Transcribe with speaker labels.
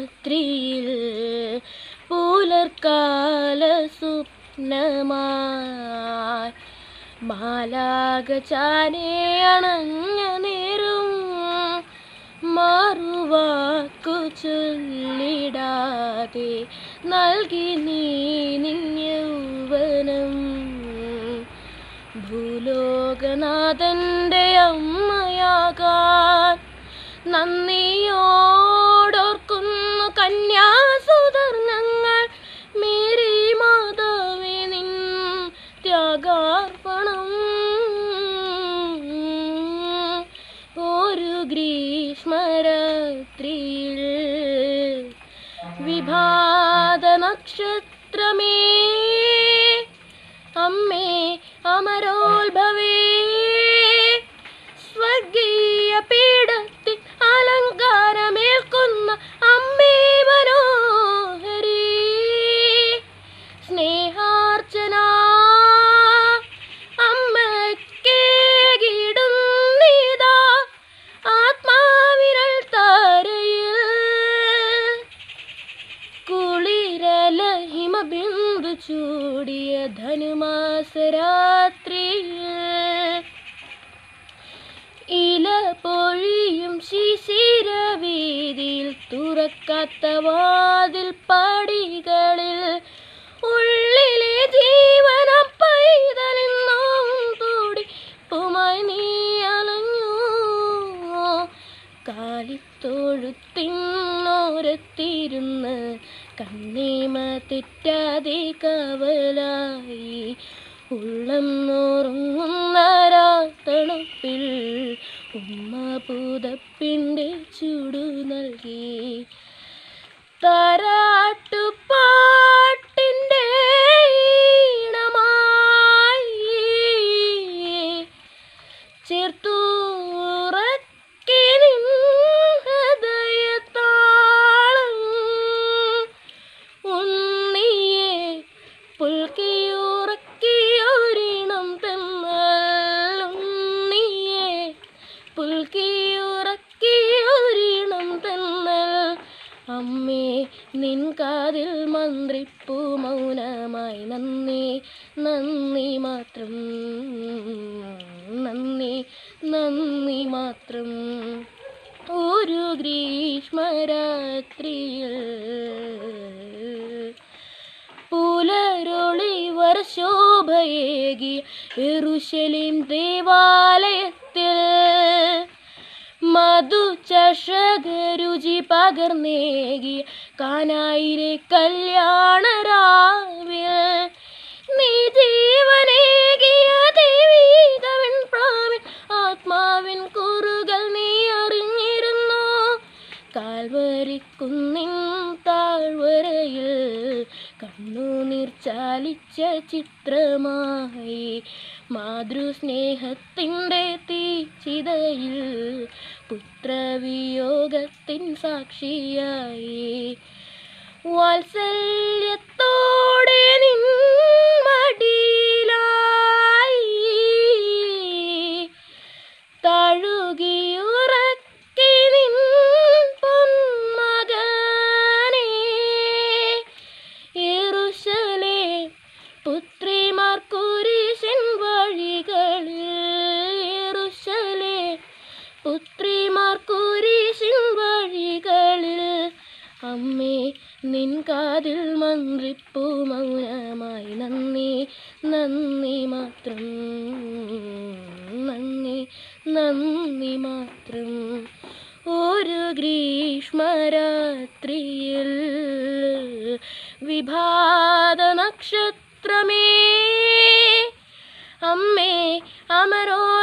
Speaker 1: രാത്രിയിൽ പുലർക്കാല സ്വപ്നമായി മാലാക ചാനെ അണഞ്ഞ നേരം മാറുവാക്കു ചൊല്ലിടാതെ നൽകി നീ നിന്യൗവനം ഭൂലോകനാഥന്റെ അമ്മയാകാൻ നന്ദിയോടോർക്കുന്നു കന്യാസുധർണങ്ങൾ മേരി മാതാവേ നിൻ ത്യാഗാർപ്പണം ഒരു ഗ്രീഷ്മരാത്രിയിൽ വിഭാത നക്ഷത്രമേ അമ്മേ അമരോത്ഭവേ സ്വർഗീയ പീഠത്തിൽ അലങ്കാരമേൽക്കുന്ന അമ്മേ മനോഹരി സ്നേഹാർച്ചന അമ്മക്കേകിടുന്നിതാ ആത്മാവിരൽ താരയിൽ കുളിരല ഹിമബിന്ദു ചൂടിയ ധനുമാസരാത്രിയിൽ ഇല പൊഴിയും ശിശിരവീതിയിൽ തുറക്കാത്ത വാതിൽ പടികളിൽ ഉള്ളിലെ ജീവന പൈതലെന്നോം തൂടി പുമായി നീ അലഞ്ഞു കാലിത്തൊഴുത്തിനോരത്തിരുന്ന് കണ്ണീമ തെറ്റാതെ കവലായി ഉള്ളം നോറുങ്ങുന്ന രാത്തണുപ്പിൽ ഉമ്മ പുതപ്പിൻ്റെ ചൂടു നൽകി താരാട്ടുപാട്ടിൻ്റെ ഈണമായി ചേർത്തുറക്കി നിൻ ഹൃദയത്താളം ഉണ്ണിയെ പുൽക്കിയുറക്കിയൊരിണം തന്നാൽ ഉണ്ണിയെ പുൽക്കിയുറക്കിയൊരിണം തന്നാൽ അമ്മേ നിൻ കാതിൽ മന്ത്രിപ്പു മൗനമായി നന്ദി നന്ദി മാത്രം നന്ദി നന്ദി മാത്രം ഒരു ഗ്രീഷ്മരാത്രിയിൽ പുലരൊളി വർഷോഭയേകി എറുശലിം ദേവാലയത്തിൽ മധു ചഷകരുചി പകർന്നേകി കാനായിരെ കല്യാണരാവിൽ നീ ജീവനേകിയ ദൈവീകവൻ പ്രാവിൻ ആത്മാവിൻ കുറുകൾ നീ അറിഞ്ഞിരുന്നു കാൽവരിക്കുന്നിൻ താഴ്വരയിൽ കണ്ണുനീർ ചാലിച്ച ചിത്രമായി മാതൃസ്നേഹത്തിൻ്റെ തീച്ചിതയിൽ പുത്രവിയോഗത്തിൻ സാക്ഷിയായി വാത്സല്യത്തോടെ നിൻ മടിയിലായി തഴുകിയുറക്കി നിൻ പൊന്മകനെ യെരൂശലേ പുത്രിമാർ കുരിശിൻ വഴികളിൽ യെരൂശലേ പുത്രിമാർ കുരിശിൻ വഴികളിൽ അമ്മേ നിൻ കാതിൽ മന്ത്രിപ്പൂ മൗനമായി നന്ദി നന്ദി മാത്രം നന്ദി നന്ദി മാത്രം ഒരു ഗ്രീഷ്മരാത്രിയിൽ വിഭാത നക്ഷത്രമേ അമ്മേ അമരോ